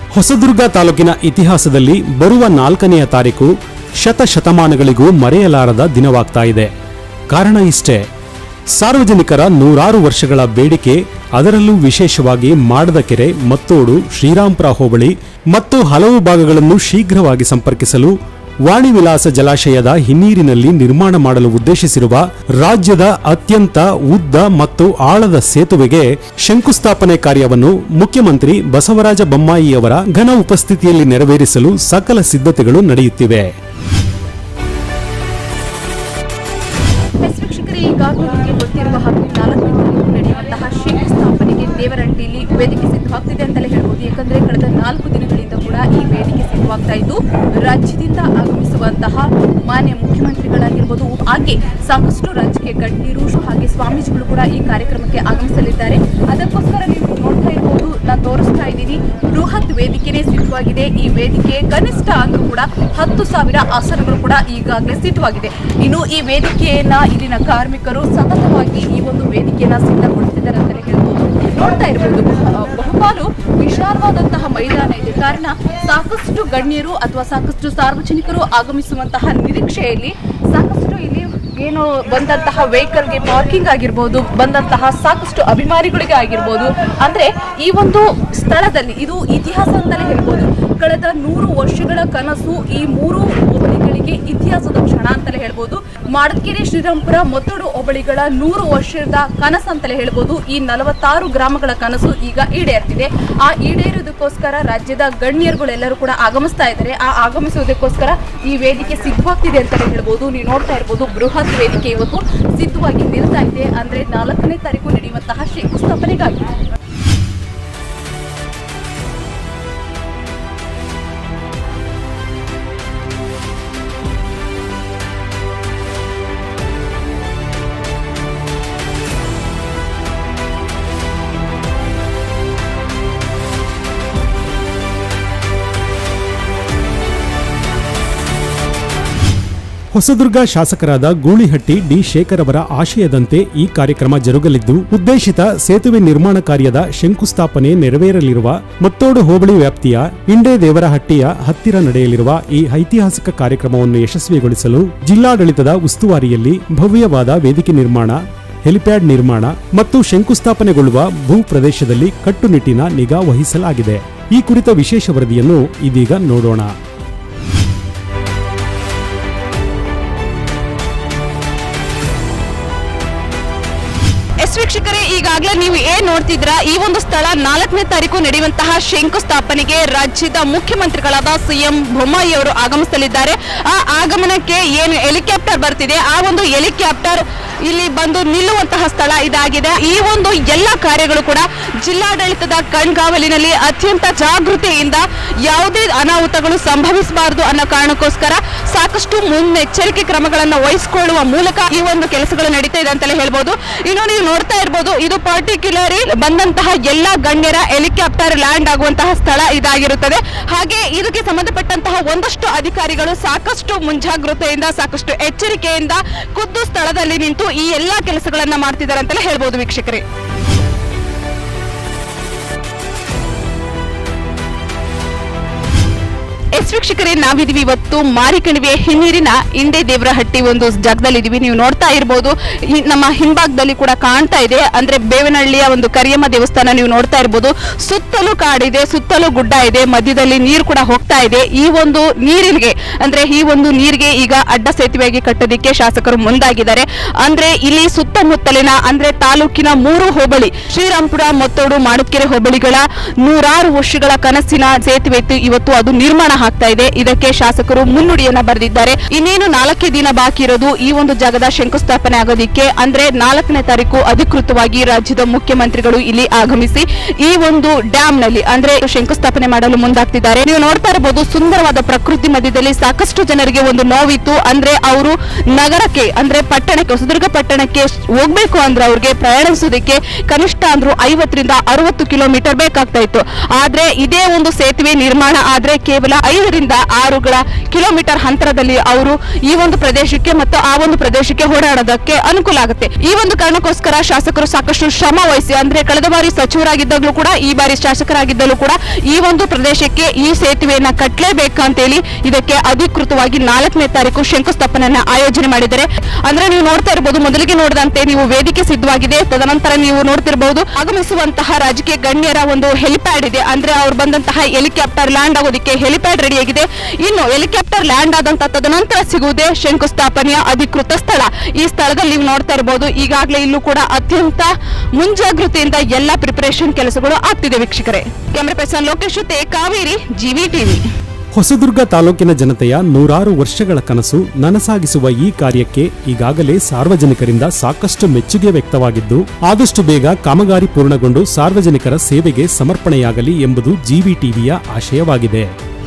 ಹೊಸದುರ್ಗ ತಾಲೂಕಿನ ಇತಿಹಾಸದಲ್ಲಿ ಬರುವ ನಾಲ್ಕನೆಯ ತಾರೀಕು ಶತಶತಮಾನಗಳಿಗೂ ಮರೆಯಲಾರದ ದಿನವಾಗ್ತಾ ಇದೆ ಕಾರಣ ಇಷ್ಟೇ ಸಾರ್ವಜನಿಕರ ನೂರಾರು ವರ್ಷಗಳ ಬೇಡಿಕೆ ಅದರಲ್ಲೂ ವಿಶೇಷವಾಗಿ ಮಾಡದಕೆರೆ ಮತ್ತೋಡು ಶ್ರೀರಾಂಪುರ ಹೋಬಳಿ ಮತ್ತು ಹಲವು ಭಾಗಗಳನ್ನು ಶೀಘ್ರವಾಗಿ ಸಂಪರ್ಕಿಸಲು ವಾಣಿವಿಲಾಸ ಜಲಾಶಯದ ಹಿನ್ನೀರಿನಲ್ಲಿ ನಿರ್ಮಾಣ ಮಾಡಲು ಉದ್ದೇಶಿಸಿರುವ ರಾಜ್ಯದ ಅತ್ಯಂತ ಉದ್ದ ಮತ್ತು ಆಳದ ಸೇತುವೆಗೆ ಶಂಕುಸ್ಥಾಪನೆ ಕಾರ್ಯವನ್ನು ಮುಖ್ಯಮಂತ್ರಿ ಬಸವರಾಜ ಬೊಮ್ಮಾಯಿಯವರ ಘನ ಉಪಸ್ಥಿತಿಯಲ್ಲಿ ನೆರವೇರಿಸಲು ಸಕಲ ಸಿದ್ಧತೆಗಳು ನಡೆಯುತ್ತಿವೆ ಎಸ್ ವೀಕ್ಷಕರೇ ಈಗಾಗಲೇ ನಿಮಗೆ ಗೊತ್ತಿರುವ ಹಾಗೆ ನಾಲ್ಕನೇ ತಾರೀಕು ನಡೆಯುವಂತಹ ಶಂಕುಸ್ಥಾಪನೆಗೆ ದೇವರಹಟ್ಟಿಯಲ್ಲಿ ವೇದಿಕೆ ಸಿದ್ಧವಾಗ್ತಿದೆ ಅಂತಲೇ ಹೇಳ್ಬೋದು ಯಾಕಂದ್ರೆ ಕಳೆದ ನಾಲ್ಕು ದಿನಗಳಿಂದ ಕೂಡ ಈ ವೇದಿಕೆ ಸಿದ್ಧವಾಗ್ತಾ ಇದ್ದು ರಾಜ್ಯದಿಂದ ಆಗಮಿಸುವಂತಹ ಮಾನ್ಯ ಮುಖ್ಯಮಂತ್ರಿಗಳಾಗಿರ್ಬೋದು ಹಾಗೆ ಸಾಕಷ್ಟು ರಾಜಕೀಯ ಗಣ್ಯರು ಹಾಗೆ ಸ್ವಾಮೀಜಿಗಳು ಕೂಡ ಈ ಕಾರ್ಯಕ್ರಮಕ್ಕೆ ಆಗಮಿಸಲಿದ್ದಾರೆ ಅದಕ್ಕೋಸ್ಕರ ನೀವು ನೋಡ್ತಾ ಇರ್ಬೋದು ನಾನು ತೋರಿಸ್ತಾ ಇದ್ದೀನಿ ಬೃಹತ್ ವೇದಿಕೆನೇ ಸಿದ್ಧವಾಗಿದೆ ಈ ವೇದಿಕೆ ಕನಿಷ್ಠ ಅಂದ್ರೂ ಕೂಡ ಹತ್ತು ಸಾವಿರ ಆಸನಗಳು ಕೂಡ ಈಗಾಗಲೇ ಸಿದ್ಧವಾಗಿದೆ ಇನ್ನು ಈ ವೇದಿಕೆಯನ್ನ ಇಲ್ಲಿನ ಕಾರ್ಮಿಕರು ಸತತವಾಗಿ ಈ ಒಂದು ವೇದಿಕೆಯನ್ನ ಸಿದ್ಧಗೊಳಿಸಿದ್ದಾರೆ ಅಂತಲೇ ಹೇಳ್ಬೋದು ನೋಡ್ತಾ ಇರ್ಬೋದು ಅಹ್, ಬಹುಪಾಲು ವಿಶಾಲವಾದಂತಹ ಮೈದಾನ ಇದೆ ಕಾರಣ ಸಾಕಷ್ಟು ಗಣ್ಯರು ಅಥವಾ ಸಾಕಷ್ಟು ಸಾರ್ವಜನಿಕರು ಆಗಮಿಸುವಂತಹ ನಿರೀಕ್ಷೆಯಲ್ಲಿ ಸಾಕಷ್ಟು ಇಲ್ಲಿ ಏನು ಬಂದಂತಹ ವೆಹಿಕಲ್ಗೆ ಪಾರ್ಕಿಂಗ್ ಆಗಿರ್ಬೋದು ಬಂದಂತಹ ಸಾಕಷ್ಟು ಅಭಿಮಾನಿಗಳಿಗೆ ಆಗಿರ್ಬೋದು ಅಂದ್ರೆ ಈ ಒಂದು ಸ್ಥಳದಲ್ಲಿ ಇದು ಇತಿಹಾಸ ಅಂತಲೇ ಹೇಳ್ಬೋದು ಕಳೆದ ನೂರು ವರ್ಷಗಳ ಕನಸು ಈ ಮೂರು ಹೋಬಳಿಗಳಿಗೆ ಇತಿಹಾಸದ ಕ್ಷಣ ಅಂತಲೇ ಹೇಳ್ಬೋದು ಮಾಡಕೆರೆ ಶ್ರೀರಾಮ್ಪುರ ಮೊತ್ತಡು ಹೋಬಳಿಗಳ ನೂರು ವರ್ಷದ ಕನಸು ಅಂತಲೇ ಹೇಳ್ಬೋದು ಈ ನಲವತ್ತಾರು ಗ್ರಾಮಗಳ ಕನಸು ಈಗ ಈಡೇರ್ತಿದೆ ಆ ಈಡೇರೋದಕ್ಕೋಸ್ಕರ ರಾಜ್ಯದ ಗಣ್ಯರುಗಳೆಲ್ಲರೂ ಕೂಡ ಆಗಮಿಸ್ತಾ ಇದ್ದಾರೆ ಆ ಆಗಮಿಸುವುದಕ್ಕೋಸ್ಕರ ಈ ವೇದಿಕೆ ಸಿದ್ಧವಾಗ್ತಿದೆ ಅಂತಲೇ ಹೇಳ್ಬೋದು ನೀವು ನೋಡ್ತಾ ಇರ್ಬೋದು ಬೃಹತ್ ವೇದಿಕೆ ಇವತ್ತು ಸಿದ್ಧವಾಗಿ ನಿಲ್ತಾ ಇದೆ ಅಂದ್ರೆ ನಾಲ್ಕನೇ ತಾರೀಕು ನಡೆಯುವಂತಹ ಶಂಕುಸ್ಥಾಪನೆಗಾಗಿ ಹೊಸದುರ್ಗ ಶಾಸಕರಾದ ಗೂಳಿಹಟ್ಟಿ ಡಿ ಶೇಖರ್ ಅವರ ಆಶಯದಂತೆ ಈ ಕಾರ್ಯಕ್ರಮ ಜರುಗಲಿದ್ದು ಉದ್ದೇಶಿತ ಸೇತುವೆ ನಿರ್ಮಾಣ ಕಾರ್ಯದ ಶಂಕುಸ್ಥಾಪನೆ ನೆರವೇರಲಿರುವ ಮತ್ತೋಡು ಹೋಬಳಿ ವ್ಯಾಪ್ತಿಯ ಇಂಡೆ ದೇವರಹಟ್ಟಿಯ ಹತ್ತಿರ ನಡೆಯಲಿರುವ ಈ ಐತಿಹಾಸಿಕ ಕಾರ್ಯಕ್ರಮವನ್ನು ಯಶಸ್ವಿಗೊಳಿಸಲು ಜಿಲ್ಲಾಡಳಿತದ ಉಸ್ತುವಾರಿಯಲ್ಲಿ ಭವ್ಯವಾದ ವೇದಿಕೆ ನಿರ್ಮಾಣ ಹೆಲಿಪ್ಯಾಡ್ ನಿರ್ಮಾಣ ಮತ್ತು ಶಂಕುಸ್ಥಾಪನೆಗೊಳ್ಳುವ ಭೂ ಪ್ರದೇಶದಲ್ಲಿ ಕಟ್ಟುನಿಟ್ಟಿನ ನಿಗಾ ವಹಿಸಲಾಗಿದೆ ಈ ಕುರಿತ ವಿಶೇಷ ವರದಿಯನ್ನು ಇದೀಗ ನೋಡೋಣ ಎಸ್ ವೀಕ್ಷಕರೇ ಈಗಾಗಲೇ ನೀವು ಏನ್ ನೋಡ್ತಿದ್ರ ಈ ಒಂದು ಸ್ಥಳ ನಾಲ್ಕನೇ ತಾರೀಕು ನಡೆಯುವಂತಹ ಶಂಕುಸ್ಥಾಪನೆಗೆ ರಾಜ್ಯದ ಮುಖ್ಯಮಂತ್ರಿಗಳಾದ ಸಿಎಂ ಬೊಮ್ಮಾಯಿ ಅವರು ಆಗಮಿಸಲಿದ್ದಾರೆ ಆ ಆಗಮನಕ್ಕೆ ಏನು ಹೆಲಿಕಾಪ್ಟರ್ ಬರ್ತಿದೆ ಆ ಒಂದು ಹೆಲಿಕಾಪ್ಟರ್ ಇಲ್ಲಿ ಬಂದು ನಿಲ್ಲುವಂತಹ ಸ್ಥಳ ಇದಾಗಿದೆ ಈ ಒಂದು ಎಲ್ಲ ಕಾರ್ಯಗಳು ಕೂಡ ಜಿಲ್ಲಾಡಳಿತದ ಕಣ್ಗಾವಲಿನಲ್ಲಿ ಅತ್ಯಂತ ಜಾಗೃತಿಯಿಂದ ಯಾವುದೇ ಅನಾಹುತಗಳು ಸಂಭವಿಸಬಾರದು ಅನ್ನೋ ಕಾರಣಕ್ಕೋಸ್ಕರ ಸಾಕಷ್ಟು ಮುನ್ನೆಚ್ಚರಿಕೆ ಕ್ರಮಗಳನ್ನು ವಹಿಸಿಕೊಳ್ಳುವ ಮೂಲಕ ಈ ಒಂದು ಕೆಲಸಗಳು ನಡೀತಾ ಇದೆ ಅಂತಲೇ ಹೇಳ್ಬೋದು ಇನ್ನು ನೀವು ನೋಡ್ತಾ ಇರ್ಬೋದು ಇದು ಪರ್ಟಿಕ್ಯುಲರಿ ಬಂದಂತಹ ಎಲ್ಲ ಗಣ್ಯರ ಹೆಲಿಕಾಪ್ಟರ್ ಲ್ಯಾಂಡ್ ಆಗುವಂತಹ ಸ್ಥಳ ಇದಾಗಿರುತ್ತದೆ ಹಾಗೆ ಇದಕ್ಕೆ ಸಂಬಂಧಪಟ್ಟಂತಹ ಒಂದಷ್ಟು ಅಧಿಕಾರಿಗಳು ಸಾಕಷ್ಟು ಮುಂಜಾಗ್ರತೆಯಿಂದ ಸಾಕಷ್ಟು ಎಚ್ಚರಿಕೆಯಿಂದ ಖುದ್ದು ಸ್ಥಳದಲ್ಲಿ ನಿಂತು ಈ ಎಲ್ಲಾ ಕೆಲಸಗಳನ್ನ ಮಾಡ್ತಿದ್ದಾರೆ ಅಂತಲೇ ಹೇಳ್ಬೋದು ವೀಕ್ಷಕರೇ ಎಸ್ ವೀಕ್ಷಕರೇ ನಾವಿದೀವಿ ಇವತ್ತು ಮಾರಿಕಣಿವೆ ಹಿನ್ನೀರಿನ ಇಂಡೆ ದೇವರಹಟ್ಟಿ ಒಂದು ಜಾಗದಲ್ಲಿದ್ದೀವಿ ನೀವು ನೋಡ್ತಾ ಇರ್ಬೋದು ಹಿ- ನಮ್ಮ ಹಿಂಭಾಗದಲ್ಲಿ ಕೂಡ ಕಾಣ್ತಾ ಇದೆ ಅಂದ್ರೆ ಬೇವನಹಳ್ಳಿಯ ಒಂದು ಕರಿಯಮ್ಮ ದೇವಸ್ಥಾನ ನೀವು ನೋಡ್ತಾ ಇರ್ಬೋದು ಸುತ್ತಲೂ ಕಾಡಿದೆ ಸುತ್ತಲೂ ಗುಡ್ಡ ಇದೆ ಮಧ್ಯದಲ್ಲಿ ನೀರು ಕೂಡ ಹೋಗ್ತಾ ಇದೆ ಈ ಒಂದು ನೀರಿಗೆ ಅಂದ್ರೆ ಈ ಒಂದು ನೀರಿಗೆ ಈಗ ಅಡ್ಡ ಸೇತುವೆಯಾಗಿ ಕಟ್ಟೋದಿಕ್ಕೆ ಶಾಸಕರು ಮುಂದಾಗಿದ್ದಾರೆ ಅಂದ್ರೆ ಇಲ್ಲಿ ಸುತ್ತಮುತ್ತಲಿನ ಅಂದ್ರೆ ತಾಲೂಕಿನ ಮೂರು ಹೋಬಳಿ ಶ್ರೀರಾಮ್ಪುರ ಮತ್ತೋಡು ಮಾಡುಕೆರೆ ಹೋಬಳಿಗಳ ನೂರಾರು ವರ್ಷಗಳ ಕನಸಿನ ಸೇತುವೆ ಇತ್ತು ಇವತ್ತು ಅದು ನಿರ್ಮಾಣ ಆಗ್ತಾ ಇದೆ ಇದಕ್ಕೆ ಶಾಸಕರು ಮುನ್ನುಡಿಯನ್ನ ಬರೆದಿದ್ದಾರೆ ಇನ್ನೇನು ನಾಲ್ಕೇ ದಿನ ಬಾಕಿ ಇರೋದು ಈ ಒಂದು ಜಾಗದ ಶಂಕುಸ್ಥಾಪನೆ ಆಗೋದಿಕ್ಕೆ ಅಂದ್ರೆ ನಾಲ್ಕನೇ ತಾರೀಕು ಅಧಿಕೃತವಾಗಿ ರಾಜ್ಯದ ಮುಖ್ಯಮಂತ್ರಿಗಳು ಇಲ್ಲಿ ಆಗಮಿಸಿ ಈ ಒಂದು ಡ್ಯಾಮ್ ನಲ್ಲಿ ಅಂದ್ರೆ ಶಂಕುಸ್ಥಾಪನೆ ಮಾಡಲು ಮುಂದಾಗ್ತಿದ್ದಾರೆ ನೀವು ನೋಡ್ತಾ ಇರಬಹುದು ಸುಂದರವಾದ ಪ್ರಕೃತಿ ಮಧ್ಯದಲ್ಲಿ ಸಾಕಷ್ಟು ಜನರಿಗೆ ಒಂದು ನೋವಿತ್ತು ಅಂದ್ರೆ ಅವರು ನಗರಕ್ಕೆ ಅಂದ್ರೆ ಪಟ್ಟಣಕ್ಕೆ ಹೊಸದುರ್ಗ ಪಟ್ಟಣಕ್ಕೆ ಹೋಗ್ಬೇಕು ಅಂದ್ರೆ ಅವ್ರಿಗೆ ಪ್ರಯಾಣಿಸೋದಕ್ಕೆ ಕನಿಷ್ಠ ಅಂದ್ರೂ ಐವತ್ತರಿಂದ ಅರವತ್ತು ಕಿಲೋಮೀಟರ್ ಬೇಕಾಗ್ತಾ ಇತ್ತು ಆದ್ರೆ ಇದೇ ಒಂದು ಸೇತುವೆ ನಿರ್ಮಾಣ ಆದ್ರೆ ಕೇವಲ ಐದರಿಂದ ಆರುಗಳ ಕಿಲೋಮೀಟರ್ ಅಂತರದಲ್ಲಿ ಅವರು ಈ ಒಂದು ಪ್ರದೇಶಕ್ಕೆ ಮತ್ತು ಆ ಒಂದು ಪ್ರದೇಶಕ್ಕೆ ಓಡಾಡೋದಕ್ಕೆ ಅನುಕೂಲ ಆಗುತ್ತೆ ಈ ಒಂದು ಕಾರಣಕ್ಕೋಸ್ಕರ ಶಾಸಕರು ಸಾಕಷ್ಟು ಶ್ರಮ ವಹಿಸಿ ಅಂದ್ರೆ ಕಳೆದ ಬಾರಿ ಸಚಿವರಾಗಿದ್ದಾಗಲೂ ಕೂಡ ಈ ಬಾರಿ ಶಾಸಕರಾಗಿದ್ದಲ್ಲೂ ಕೂಡ ಈ ಒಂದು ಪ್ರದೇಶಕ್ಕೆ ಈ ಸೇತುವೆಯನ್ನ ಕಟ್ಟಲೇಬೇಕು ಅಂತೇಳಿ ಇದಕ್ಕೆ ಅಧಿಕೃತವಾಗಿ ನಾಲ್ಕನೇ ತಾರೀಕು ಶಂಕುಸ್ಥಾಪನೆಯನ್ನ ಆಯೋಜನೆ ಮಾಡಿದ್ದಾರೆ ಅಂದ್ರೆ ನೀವು ನೋಡ್ತಾ ಇರಬಹುದು ಮೊದಲಿಗೆ ನೋಡಿದಂತೆ ನೀವು ವೇದಿಕೆ ಸಿದ್ಧವಾಗಿದೆ ತದನಂತರ ನೀವು ನೋಡ್ತಿರಬಹುದು ಆಗಮಿಸುವಂತಹ ರಾಜಕೀಯ ಗಣ್ಯರ ಒಂದು ಹೆಲಿಪ್ಯಾಡ್ ಇದೆ ಅಂದ್ರೆ ಅವ್ರು ಬಂದಂತಹ ಹೆಲಿಕಾಪ್ಟರ್ ಲ್ಯಾಂಡ್ ಆಗೋದಕ್ಕೆ ಹೆಲಿಪ್ಯಾಡ್ ರೆಡಿ ಆಗಿದೆ ಇನ್ನು ಹೆಲಿಕಾಪ್ಟರ್ ಲ್ಯಾಂಡ್ ಆದಂತ ತದನಂತರ ಸಿಗುವುದೇ ಶಂಕುಸ್ಥಾಪನೆಯ ಅಧಿಕೃತ ಸ್ಥಳ ಈ ಸ್ಥಳದಲ್ಲಿ ನೀವು ನೋಡ್ತಾ ಇರಬಹುದು ಈಗಾಗಲೇ ಇಲ್ಲೂ ಕೂಡ ಅತ್ಯಂತ ಮುಂಜಾಗೃತಿಯಿಂದ ಎಲ್ಲಾ ಪ್ರಿಪರೇಷನ್ ಕೆಲಸಗಳು ಆಗ್ತಿದೆ ವೀಕ್ಷಕರೇ ಕ್ಯಾಮ್ರಾ ಪರ್ಸನ್ ಲೋಕೇಶ್ ಜೊತೆ ಕಾವೇರಿ ಜಿವಿ ಟಿವಿ ಹೊಸದುರ್ಗ ತಾಲೂಕಿನ ಜನತೆಯ ನೂರಾರು ವರ್ಷಗಳ ಕನಸು ನನಸಾಗಿಸುವ ಈ ಕಾರ್ಯಕ್ಕೆ ಈಗಾಗಲೇ ಸಾರ್ವಜನಿಕರಿಂದ ಸಾಕಷ್ಟು ಮೆಚ್ಚುಗೆ ವ್ಯಕ್ತವಾಗಿದ್ದು ಆದಷ್ಟು ಬೇಗ ಕಾಮಗಾರಿ ಪೂರ್ಣಗೊಂಡು ಸಾರ್ವಜನಿಕರ ಸೇವೆಗೆ ಸಮರ್ಪಣೆಯಾಗಲಿ ಎಂಬುದು ಜಿವಿ ಟಿವಿಯ ಆಶಯವಾಗಿದೆ